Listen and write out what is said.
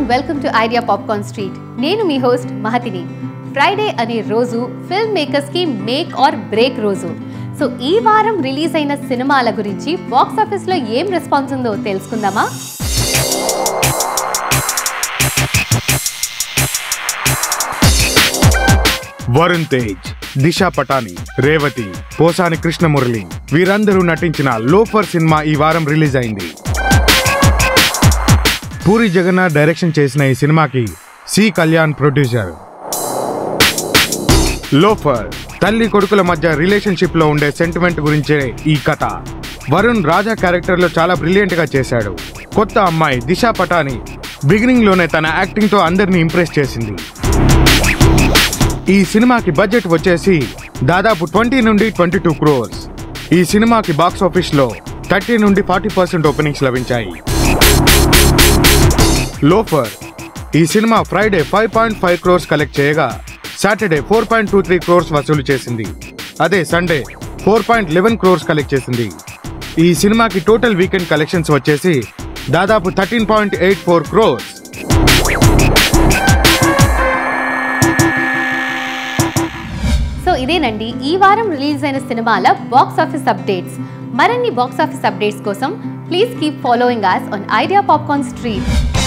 welcome to Idea Popcorn Street నేను మీ host మహతిని ఫ్రైడే అనే రోజు ఫిల్మ్ మేకర్స్ కి మేక్ ఆర్ బ్రేక్ రోజు సో ఈ వారం రిలీజ్ అయిన సినిమాల గురించి బాక్స్ ఆఫీస్ లో ఏం రెస్పాన్స్ ఉందో తెలుసుకుందామా వరుణ్ తేజ్ దిశా పటాని రేవతి పోసాని కృష్ణమురళి వీరందరూ నటించిన లోఫర్ సినిమా ఈ వారం రిలీజ్ అయింది పూరి జగన్నాథ్ డైరెక్షన్ చేసిన ఈ సినిమాకి సి కళ్యాణ్ ప్రొడ్యూసర్ లోఫర్ తల్లి కొడుకుల మధ్య రిలేషన్షిప్ లో ఉండే సెంటిమెంట్ గురించే ఈ కథ వరుణ్ రాజా క్యారెక్టర్ లో చాలా బ్రిలియంట్ గా చేశాడు కొత్త అమ్మాయి దిశా పటాని బిగినింగ్ లోనే తన యాక్టింగ్ తో అందరిని ఇంప్రెస్ చేసింది ఈ సినిమాకి బడ్జెట్ వచ్చేసి దాదాపు ట్వంటీ నుండి ట్వంటీ టూ క్రోర్స్ ఈ సినిమాకి బాక్స్ ఆఫీస్ లో థర్టీ నుండి ఫార్టీ పర్సెంట్ ఓపెనింగ్స్ లభించాయి లోఫర్ ఈ సినిమా Friday five point five crores collect చేయగా Saturday four point two three crores వసూలు చేసింది అదే Sunday four point eleven crores collect చేసింది ఈ సినిమాకి టోటల్ వీకెండ్ కలెక్షన్స్ వచ్చేసి దాదాపు thirteen point eight four crores so ఇదేనండి ఈ వారం రిలీజ్ అయిన సినిమాల బాక్స్ ఆఫీస్ అప్డేట్స్ మరిన్ని బాక్స్ ఆఫీస్ అప్డేట్స్ కోసం please keep following us on Idea Popcorn street